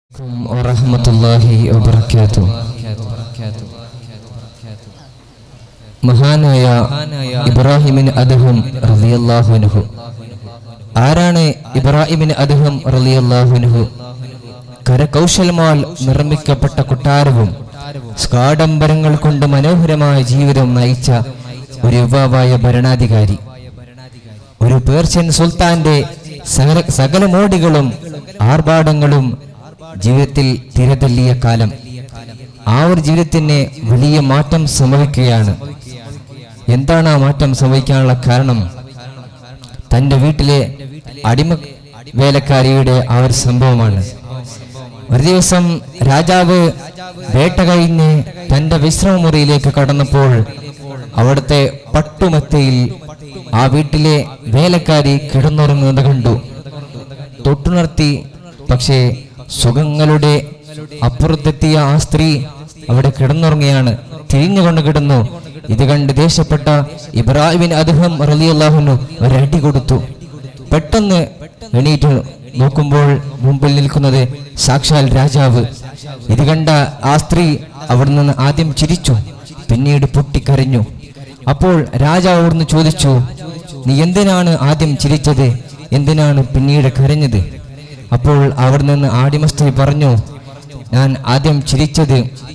عليكم ورحمة الله وبركاته മഹാനായ ഇബ്രാഹിമിന് അദ്ദേഹം റളിയല്ലാഹുനുഹു ആരാണ് ഇബ്രാഹിമിന് അദ്ദേഹം റളിയല്ലാഹുനുഹു കരകൗശലമാൽ നിർമ്മിക്കപ്പെട്ട കൊട്ടാരവും സ്കാഡംബരങ്ങൾ കൊണ്ട് മനോഹരമായ ജീവിതം നയിച്ച ഒരു യുവാവായ ഭരണാധികാരി ഒരു പേർഷ്യൻ സുൽത്താന്റെ സകല സകല മോടികളും ആർഭാടങ്ങളും ജീവിതത്തിൽ തിരതല്ലിയ കാലം ആ ഒരു ജീവിതത്തിന് വലിയ മാറ്റം സംഭവിക്കുകയാണ് എന്താണ് ആ മാറ്റം സംഭവിക്കാനുള്ള കാരണം തന്റെ വീട്ടിലെ അടിമ വേലക്കാരിയുടെ ആ ഒരു സംഭവമാണ് ഒരു ദിവസം രാജാവ് വേട്ട കഴിഞ്ഞ് തന്റെ വിശ്രമമുറിയിലേക്ക് കടന്നപ്പോൾ അവിടുത്തെ പട്ടുമെത്തയിൽ ആ വീട്ടിലെ വേലക്കാരി കിടന്നുറങ്ങുന്നത് കണ്ടു തൊട്ടുണർത്തി പക്ഷേ സുഖങ്ങളുടെ അപ്പുറത്തെത്തിയ ആ സ്ത്രീ അവിടെ കിടന്നുറങ്ങിയാണ് തിരിഞ്ഞുകൊണ്ട് കിടന്നു ഇത് കണ്ട് ദേഷ്യപ്പെട്ട ഇബ്രാഹിമിൻ അദ്ദേഹം റലിയല്ലാഹുനു ഒരടി കൊടുത്തു പെട്ടെന്ന് എണീറ്റ് നോക്കുമ്പോൾ മുമ്പിൽ നിൽക്കുന്നത് സാക്ഷാൽ രാജാവ് ഇത് കണ്ട ആ സ്ത്രീ അവിടെ നിന്ന് ആദ്യം ചിരിച്ചു പിന്നീട് പൊട്ടിക്കരഞ്ഞു അപ്പോൾ രാജാവ് അവിടുന്ന് ചോദിച്ചു നീ എന്തിനാണ് ആദ്യം ചിരിച്ചത് എന്തിനാണ് പിന്നീട് കരഞ്ഞത് അപ്പോൾ അവിടെ നിന്ന് ആദിമ സ്ത്രീ പറഞ്ഞു ഞാൻ ആദ്യം ചിരിച്ചത്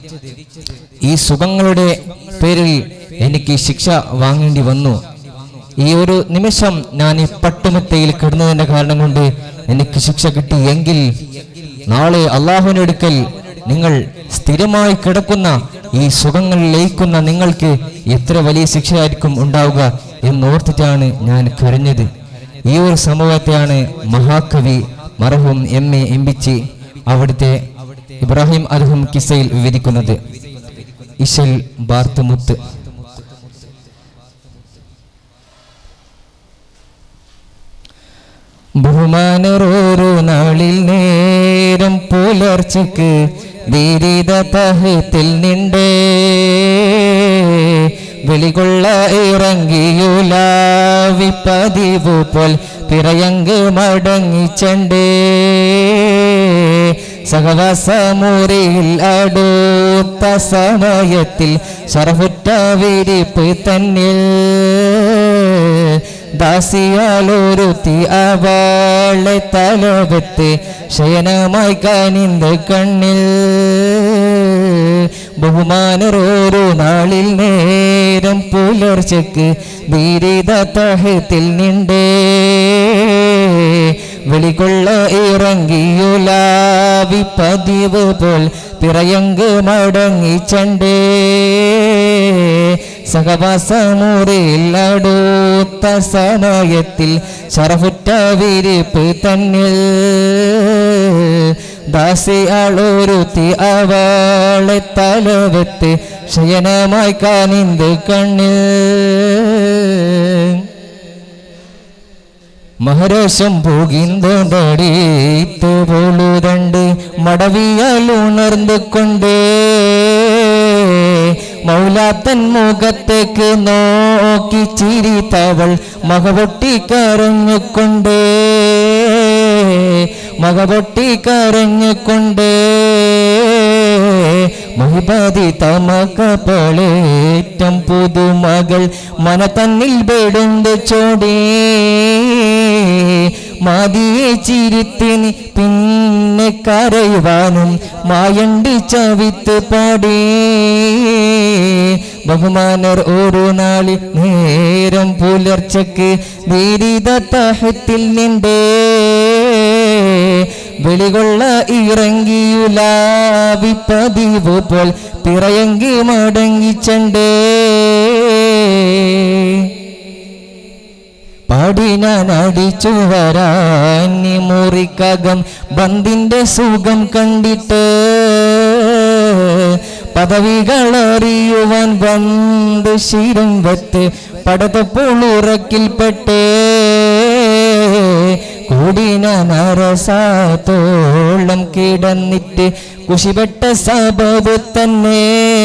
ഈ സുഖങ്ങളുടെ പേരിൽ എനിക്ക് ശിക്ഷ വാങ്ങേണ്ടി വന്നു ഈ ഒരു നിമിഷം ഞാൻ ഈ പട്ടുമെത്തയിൽ കിടന്നതിന്റെ കാരണം കൊണ്ട് എനിക്ക് ശിക്ഷ കിട്ടി എങ്കിൽ നാളെ അള്ളാഹുവിനടുക്കൽ നിങ്ങൾ സ്ഥിരമായി കിടക്കുന്ന ഈ സുഖങ്ങൾ ലയിക്കുന്ന നിങ്ങൾക്ക് എത്ര വലിയ ശിക്ഷയായിരിക്കും ഉണ്ടാവുക എന്നോർത്തിട്ടാണ് ഞാൻ കരഞ്ഞത് ഈ ഒരു സംഭവത്തെയാണ് മഹാകവി മറഹും എം എ എംബിച്ചി അവിടുത്തെ ഇബ്രാഹിം അർഹം കിസയിൽ വിവരിക്കുന്നത് ഇശൽ ബാർത്തുമുത്ത് ബഹുമാനറോരോ നാളിൽ നേരം പുലർച്ചക്ക് ധീരിത തഹത്തിൽ നിണ്ടേ വെളികൊള്ള ഇറങ്ങിയുലാവി പതിവ് പോൽ പിറയങ്ക് മടങ്ങിച്ചണ്ടേ സഹവാസമുറിയിൽ അടുത്ത സമയത്തിൽ സർഫുറ്റ വിരിപ്പ് തന്നിൽ ദാസിയാലൊരുത്തി അവളെ തലവത്ത് ശയനമായി കനിന്ത് കണ്ണിൽ ബഹുമാനറോരോ നാളിൽ നേരം പുലർച്ചക്ക് ധീരിത തഹത്തിൽ നിണ്ടേ വെളികൊള്ള ഇറങ്ങിയുലാവി പതിവ് പോൽ പിറയങ്ക് മടങ്ങി ചണ്ടേ സഹവാസമുറിയിൽ അടുത്ത സമയത്തിൽ ശറഫുറ്റ വിരിപ്പ് തന്നിൽ ദാസി ആളൊരുത്തി അവളെ തലവത്ത് ശയനമായി കാനിന്ത് കണ്ണിൽ മഹരോശം പോകിന്തോടീത്ത് പോലുരണ്ട് മടവിയാൽ ഉണർന്നു കൊണ്ടേ മൗലാത്തൻ മുഖത്തേക്ക് നോക്കി ചിരിത്തവൾ മകപൊട്ടി കരഞ്ഞുകൊണ്ടേ മകപൊട്ടി കരഞ്ഞുകൊണ്ടേ മഹിബാദി തമക്കപ്പളേറ്റം പുതുമകൾ മന തന്നിൽ വെടുണ്ട് ചോടേ മാതിയെ ചിരിത്തിന് പിന്നെ കരയുവാനും മായണ്ടി ചവിത്ത് പാടേ ബഹുമാനർ ഓരോ നാളിൽ നേരം പുലർച്ചക്ക് ധീരിത തഹത്തിൽ നിണ്ടേ വെളികൊള്ള ഇറങ്ങിയുലാവി പതിവ് പോൽ പിറയങ്കി മടങ്ങിച്ചണ്ടേ പാടി ഞാൻ അടിച്ചു വരാൻ മുറിക്കകം ബന്ദിന്റെ സുഖം കണ്ടിട്ട് പദവികൾ അറിയുവാൻ ബന്ധു ശിരം വെത്ത് പടത്തപ്പോൾ കൂടിന നരസാത്തോളം കിടന്നിട്ട് കുശിപ്പെട്ട സബബ് തന്നെ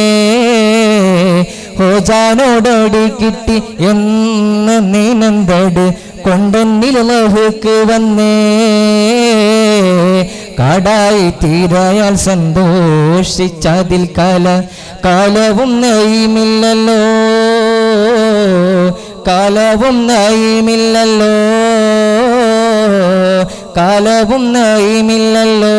ഹോജാനോടോടി കിട്ടി എന്ന് നീനന്തട് കൊണ്ടെന്നിൽ ലഹുക്ക് വന്നേ കാടായി തീരായാൽ സന്തോഷിച്ചതിൽ കാല കാലവും നയിമില്ലല്ലോ കാലവും നയിമില്ലല്ലോ കാലവും നയിമില്ലല്ലോ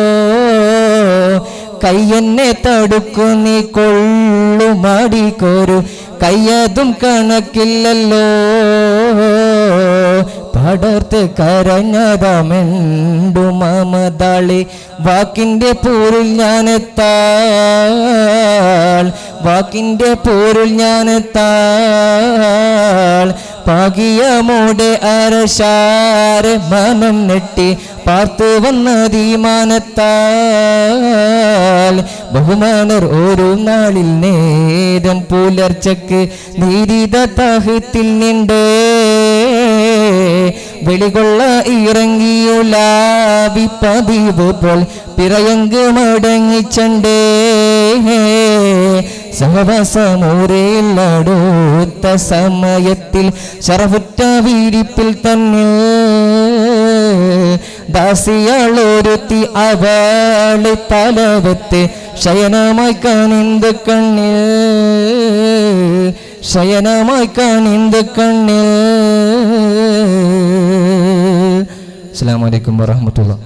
കയ്യെന്നെ തടുക്കു നീ കൊള്ളുമാടിക്കോരു കയ്യതും കണക്കില്ലല്ലോ പടർത്ത് കരഞ്ഞതമെണ്ടു മമതാളി വാക്കിൻ്റെ പൂരിൽ ഞാനെത്താൾ വാക്കിൻ്റെ പൂരിൽ ഞാനെത്താൾ പാകിയമോടെ അരശാരെ മനം നെട്ടി പാർത്തു വന്നതീ മാനത്താൽ ബഹുമാനർ ഒരു നാളിൽ നേരം പുലർച്ചക്ക് നീതിത തഹത്തിൽ നിണ്ടേ വെളികൊള്ള ഇറങ്ങിയുലാവി പതിവ് പോൽ പിറയങ്ക് മടങ്ങിച്ചണ്ടേ സഹവാസമൂരയിൽ അടുത്ത സമയത്തിൽ ശറഫുറ്റ വീരിപ്പിൽ തന്നെ ദാസിയാളൊരുത്തി അവളെ തലവത്ത് ശയനമായി കണിന്ത് കണ്ണിൽ ശയനമായി കണിന്ത് കണ്ണിൽ അസ്സാം വലൈക്കും വാഹമത്തുള്ള